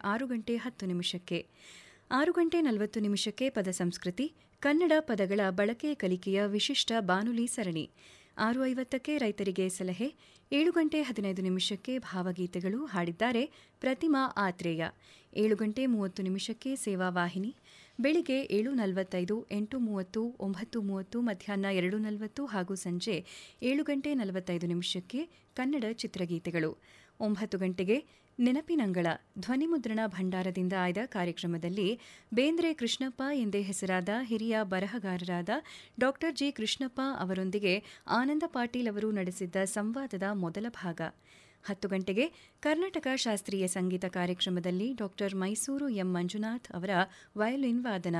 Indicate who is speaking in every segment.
Speaker 1: ಆರು ಗಂಟೆ ಹತ್ತು ನಿಮಿಷಕ್ಕೆ ಆರು ಗಂಟೆ ನಲವತ್ತು ನಿಮಿಷಕ್ಕೆ ಪದ ಸಂಸ್ಕೃತಿ ಕನ್ನಡ ಪದಗಳ ಬಳಕೆ ಕಲಿಕೆಯ ವಿಶಿಷ್ಟ ಬಾನುಲಿ ಸರಣಿ ಆರು ಐವತ್ತಕ್ಕೆ ರೈತರಿಗೆ ಸಲಹೆ ಏಳು ಗಂಟೆ ಹದಿನೈದು ನಿಮಿಷಕ್ಕೆ ಭಾವಗೀತೆಗಳು ಹಾಡಿದ್ದಾರೆ ಪ್ರತಿಮಾ ಆತ್ರೇಯ ಏಳು ಗಂಟೆ ಮೂವತ್ತು ನಿಮಿಷಕ್ಕೆ ಸೇವಾ ವಾಹಿನಿ ಬೆಳಿಗ್ಗೆ ಏಳು ನಲವತ್ತೈದು ಎಂಟು ಮೂವತ್ತು ಒಂಬತ್ತು ಮೂವತ್ತು ಮಧ್ಯಾಹ್ನ ಎರಡು ನಲವತ್ತು ಹಾಗೂ ಸಂಜೆ ಏಳು ಗಂಟೆ ನಲವತ್ತೈದು ನಿಮಿಷಕ್ಕೆ ಕನ್ನಡ ಚಿತ್ರಗೀತೆಗಳು ಒಂಬತ್ತು ಗಂಟೆಗೆ ನೆನಪಿನಂಗಳ ಧ್ವನಿಮುದ್ರಣ ಭಂಡಾರದಿಂದ ಆಯ್ದ ಕಾರ್ಯಕ್ರಮದಲ್ಲಿ ಬೇಂದ್ರೆ ಕೃಷ್ಣಪ್ಪ ಎಂದೇ ಹೆಸರಾದ ಹಿರಿಯ ಬರಹಗಾರರಾದ ಡಾ ಜಿ ಕೃಷ್ಣಪ್ಪ ಅವರೊಂದಿಗೆ ಆನಂದ ಪಾಟೀಲ್ ಅವರು ನಡೆಸಿದ್ದ ಸಂವಾದದ ಮೊದಲ ಭಾಗ ಹತ್ತು ಗಂಟೆಗೆ ಕರ್ನಾಟಕ ಶಾಸ್ತ್ರೀಯ ಸಂಗೀತ ಕಾರ್ಯಕ್ರಮದಲ್ಲಿ ಡಾ ಮೈಸೂರು ಎಂ ಮಂಜುನಾಥ್ ಅವರ ವಯೋಲಿನ್ ವಾದನ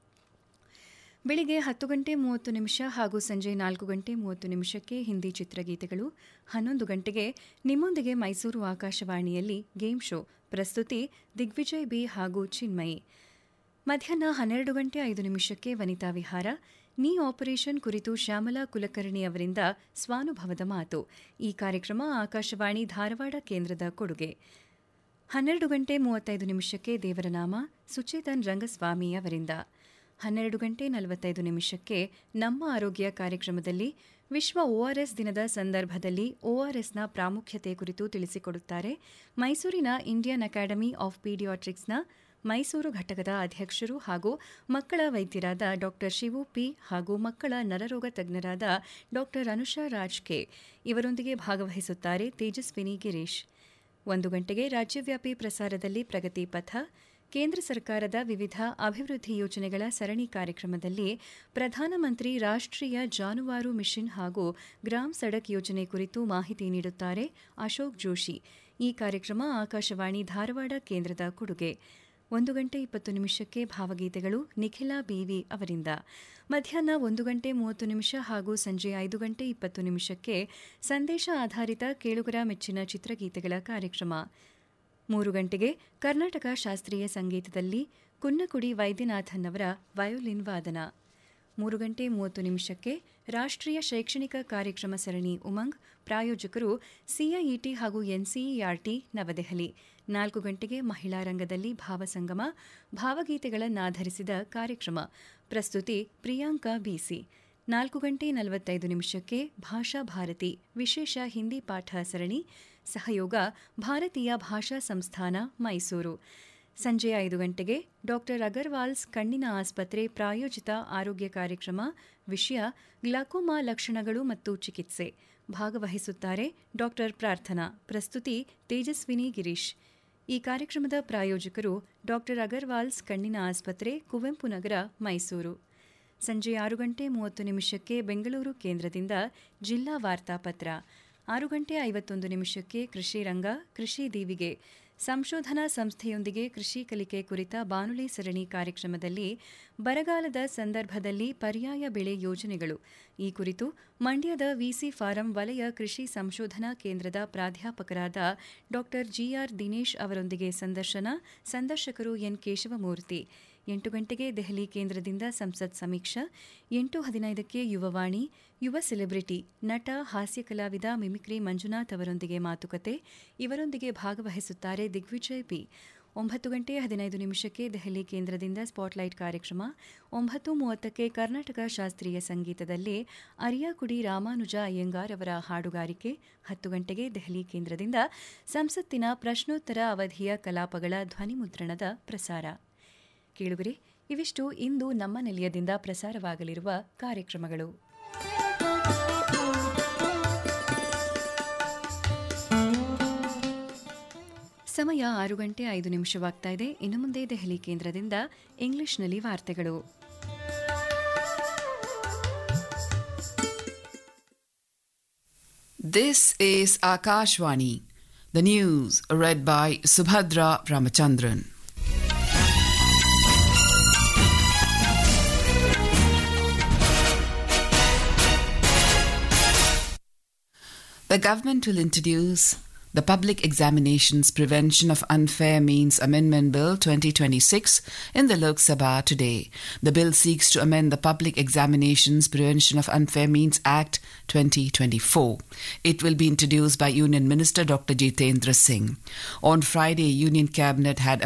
Speaker 1: ಬೆಳಿಗ್ಗೆ ಹತ್ತು ಗಂಟೆ ಮೂವತ್ತು ನಿಮಿಷ ಹಾಗೂ ಸಂಜೆ ನಾಲ್ಕು ಗಂಟೆ ಮೂವತ್ತು ನಿಮಿಷಕ್ಕೆ ಹಿಂದಿ ಚಿತ್ರಗೀತೆಗಳು ಹನ್ನೊಂದು ಗಂಟೆಗೆ ನಿಮ್ಮೊಂದಿಗೆ ಮೈಸೂರು ಆಕಾಶವಾಣಿಯಲ್ಲಿ ಗೇಮ್ ಶೋ ಪ್ರಸ್ತುತಿ ದಿಗ್ವಿಜಯ್ ಬಿ ಹಾಗೂ ಚಿನ್ಮಯಿ ಮಧ್ಯಾಹ್ನ ಹನ್ನೆರಡು ಗಂಟೆ ಐದು ನಿಮಿಷಕ್ಕೆ ವನಿತಾ ವಿಹಾರ ನೀ ಆಪರೇಷನ್ ಕುರಿತು ಶ್ಯಾಮಲಾ ಕುಲಕರ್ಣಿ ಅವರಿಂದ ಸ್ವಾನುಭವದ ಮಾತು ಈ ಕಾರ್ಯಕ್ರಮ ಆಕಾಶವಾಣಿ ಧಾರವಾಡ ಕೇಂದ್ರದ ಕೊಡುಗೆ ಹನ್ನೆರಡು ಗಂಟೆ ಮೂವತ್ತೈದು ನಿಮಿಷಕ್ಕೆ ದೇವರನಾಮ ಸುಚೇತನ್ ರಂಗಸ್ವಾಮಿ ಅವರಿಂದ ಹನ್ನೆರಡು ಗಂಟೆ ನಲವತ್ತೈದು ನಿಮಿಷಕ್ಕೆ ನಮ್ಮ ಆರೋಗ್ಯ ಕಾರ್ಯಕ್ರಮದಲ್ಲಿ ವಿಶ್ವ ಒಆರ್ಎಸ್ ದಿನದ ಸಂದರ್ಭದಲ್ಲಿ ಒಆರ್ಎಸ್ನ ಪ್ರಾಮುಖ್ಯತೆ ಕುರಿತು ತಿಳಿಸಿಕೊಡುತ್ತಾರೆ ಮೈಸೂರಿನ ಇಂಡಿಯನ್ ಅಕಾಡೆಮಿ ಆಫ್ ಪೀಡಿಯಾಟ್ರಿಕ್ಸ್ನ ಮೈಸೂರು ಘಟಕದ ಅಧ್ಯಕ್ಷರು ಹಾಗೂ ಮಕ್ಕಳ ವೈದ್ಯರಾದ ಡಾ ಶಿವು ಪಿ ಹಾಗೂ ಮಕ್ಕಳ ನರರೋಗ ತಜ್ಞರಾದ ಡಾ ಅನುಷಾ ರಾಜ್ ಕೆ ಇವರೊಂದಿಗೆ ಭಾಗವಹಿಸುತ್ತಾರೆ ತೇಜಸ್ವಿನಿ ಗಿರೀಶ್ ಒಂದು ಗಂಟೆಗೆ ರಾಜ್ಯವ್ಯಾಪಿ ಪ್ರಸಾರದಲ್ಲಿ ಪ್ರಗತಿ ಪಥ ಕೇಂದ್ರ ಸರ್ಕಾರದ ವಿವಿಧ ಅಭಿವೃದ್ಧಿ ಯೋಜನೆಗಳ ಸರಣಿ ಕಾರ್ಯಕ್ರಮದಲ್ಲಿ ಪ್ರಧಾನಮಂತ್ರಿ ರಾಷ್ಟ್ರೀಯ ಜಾನುವಾರು ಮಿಷನ್ ಹಾಗೂ ಗ್ರಾಮ್ ಸಡಕ್ ಯೋಜನೆ ಕುರಿತು ಮಾಹಿತಿ ನೀಡುತ್ತಾರೆ ಅಶೋಕ್ ಜೋಶಿ ಈ ಕಾರ್ಯಕ್ರಮ ಆಕಾಶವಾಣಿ ಧಾರವಾಡ ಕೇಂದ್ರದ ಕೊಡುಗೆ ಒಂದು ಗಂಟೆ ಇಪ್ಪತ್ತು ನಿಮಿಷಕ್ಕೆ ಭಾವಗೀತೆಗಳು ನಿಖಿಲಾ ಬಿವಿ ಅವರಿಂದ ಮಧ್ಯಾಹ್ನ ಒಂದು ಗಂಟೆ ಮೂವತ್ತು ನಿಮಿಷ ಹಾಗೂ ಸಂಜೆ ಐದು ಗಂಟೆ ಇಪ್ಪತ್ತು ನಿಮಿಷಕ್ಕೆ ಸಂದೇಶ ಆಧಾರಿತ ಕೇಳುಗರ ಮೆಚ್ಚಿನ ಚಿತ್ರಗೀತೆಗಳ ಕಾರ್ಯಕ್ರಮ ಮೂರು ಗಂಟೆಗೆ ಕರ್ನಾಟಕ ಶಾಸ್ತ್ರೀಯ ಸಂಗೀತದಲ್ಲಿ ಕುನ್ನಕುಡಿ ವೈದ್ಯನಾಥನ್ ಅವರ ವಯೋಲಿನ್ ವಾದನ ಮೂರು ಗಂಟೆ ಮೂವತ್ತು ನಿಮಿಷಕ್ಕೆ ರಾಷ್ಟ್ರೀಯ ಶೈಕ್ಷಣಿಕ ಕಾರ್ಯಕ್ರಮ ಸರಣಿ ಉಮಂಗ್ ಪ್ರಾಯೋಜಕರು ಸಿಐಇಟಿ ಹಾಗೂ ಎನ್ಸಿಇಆರ್ಟಿ ನವದೆಹಲಿ ನಾಲ್ಕು ಗಂಟೆಗೆ ಮಹಿಳಾ ರಂಗದಲ್ಲಿ ಭಾವಸಂಗಮ ಭಾವಗೀತೆಗಳನ್ನಾಧರಿಸಿದ ಕಾರ್ಯಕ್ರಮ ಪ್ರಸ್ತುತಿ ಪ್ರಿಯಾಂಕಾ ಬಿಸಿ ನಾಲ್ಕು ಗಂಟೆ ನಲವತ್ತೈದು ನಿಮಿಷಕ್ಕೆ ಭಾಷಾ ಭಾರತಿ ವಿಶೇಷ ಹಿಂದಿ ಪಾಠ ಸರಣಿ ಸಹಯೋಗ ಭಾರತೀಯ ಭಾಷಾ ಸಂಸ್ಥಾನ ಮೈಸೂರು ಸಂಜೆ ಐದು ಗಂಟೆಗೆ ಡಾಕ್ಟರ್ ಅಗರ್ವಾಲ್ಸ್ ಕಣ್ಣಿನ ಆಸ್ಪತ್ರೆ ಪ್ರಾಯೋಜಿತ ಆರೋಗ್ಯ ಕಾರ್ಯಕ್ರಮ ವಿಷಯ ಗ್ಲಾಕೋಮಾ ಲಕ್ಷಣಗಳು ಮತ್ತು ಚಿಕಿತ್ಸೆ ಭಾಗವಹಿಸುತ್ತಾರೆ ಡಾಕ್ಟರ್ ಪ್ರಾರ್ಥನಾ ಪ್ರಸ್ತುತಿ ತೇಜಸ್ವಿನಿ ಗಿರೀಶ್ ಈ ಕಾರ್ಯಕ್ರಮದ ಪ್ರಾಯೋಜಕರು ಡಾಕ್ಟರ್ ಅಗರ್ವಾಲ್ಸ್ ಕಣ್ಣಿನ ಆಸ್ಪತ್ರೆ ಕುವೆಂಪು ನಗರ ಮೈಸೂರು ಸಂಜೆ ಆರು ಗಂಟೆ ಮೂವತ್ತು ನಿಮಿಷಕ್ಕೆ ಬೆಂಗಳೂರು ಕೇಂದ್ರದಿಂದ ಜಿಲ್ಲಾ ವಾರ್ತಾಪತ್ರ ಆರು ಗಂಟೆ ಐವತ್ತೊಂದು ನಿಮಿಷಕ್ಕೆ ಕೃಷಿ ರಂಗ ಕೃಷಿ ದೀವಿಗೆ ಸಂಶೋಧನಾ ಸಂಸ್ಥೆಯೊಂದಿಗೆ ಕೃಷಿ ಕಲಿಕೆ ಕುರಿತ ಬಾನುಲಿ ಸರಣಿ ಕಾರ್ಯಕ್ರಮದಲ್ಲಿ ಬರಗಾಲದ ಸಂದರ್ಭದಲ್ಲಿ ಪರ್ಯಾಯ ಬೆಳೆ ಯೋಜನೆಗಳು ಈ ಕುರಿತು ಮಂಡ್ಯದ ವಿಸಿ ಫಾರಂ ವಲಯ ಕೃಷಿ ಸಂಶೋಧನಾ ಕೇಂದ್ರದ ಪ್ರಾಧ್ಯಾಪಕರಾದ ಡಾ ಜಿಆರ್ ದಿನೇಶ್ ಅವರೊಂದಿಗೆ ಸಂದರ್ಶನ ಸಂದರ್ಶಕರು ಎನ್ ಕೇಶವಮೂರ್ತಿ ಎಂಟು ಗಂಟೆಗೆ ದೆಹಲಿ ಕೇಂದ್ರದಿಂದ ಸಂಸತ್ ಸಮೀಕ್ಷಾ ಎಂಟು ಹದಿನೈದಕ್ಕೆ ಯುವವಾಣಿ ಯುವ ಸೆಲೆಬ್ರಿಟಿ ನಟ ಹಾಸ್ಯ ಕಲಾವಿದ ಮಿಮಿಕ್ರಿ ಮಂಜುನಾಥ್ ಅವರೊಂದಿಗೆ ಮಾತುಕತೆ ಇವರೊಂದಿಗೆ ಭಾಗವಹಿಸುತ್ತಾರೆ ದಿಗ್ವಿಜಯ್ ಪಿ ಒಂಬತ್ತು ಗಂಟೆ ಹದಿನೈದು ನಿಮಿಷಕ್ಕೆ ದೆಹಲಿ ಕೇಂದ್ರದಿಂದ ಸ್ಪಾಟ್ಲೈಟ್ ಕಾರ್ಯಕ್ರಮ ಒಂಬತ್ತು ಮೂವತ್ತಕ್ಕೆ ಕರ್ನಾಟಕ ಶಾಸ್ತ್ರೀಯ ಸಂಗೀತದಲ್ಲಿ ಅರಿಯಾಕುಡಿ ರಾಮಾನುಜ ಅಯ್ಯಂಗಾರ್ ಅವರ ಹಾಡುಗಾರಿಕೆ ಹತ್ತು ಗಂಟೆಗೆ ದೆಹಲಿ ಕೇಂದ್ರದಿಂದ ಸಂಸತ್ತಿನ ಪ್ರಶ್ನೋತ್ತರ ಅವಧಿಯ ಕಲಾಪಗಳ ಧ್ವನಿಮುದ್ರಣದ ಪ್ರಸಾರ ಕೇಳುಗರೆ ಇವಿಷ್ಟು ಇಂದು ನಮ್ಮ ನಿಲಯದಿಂದ ಪ್ರಸಾರವಾಗಲಿರುವ ಕಾರ್ಯಕ್ರಮಗಳು ಸಮಯ ಆರು ಗಂಟೆ ಐದು ನಿಮಿಷವಾಗ್ತಾ ಇದೆ ಇನ್ನು ಮುಂದೆ ದೆಹಲಿ ಕೇಂದ್ರದಿಂದ ಇಂಗ್ಲಿಷ್ನಲ್ಲಿ ವಾರ್ತೆಗಳು
Speaker 2: This is Akashwani. The news read by Subhadra Ramachandran. The government will introduce the Public Examinations Prevention of Unfair Means Amendment Bill 2026 in the Lok Sabha today. The bill seeks to amend the Public Examinations Prevention of Unfair Means Act 2024. It will be introduced by Union Minister Dr. Jitendra Singh. On Friday, Union Cabinet had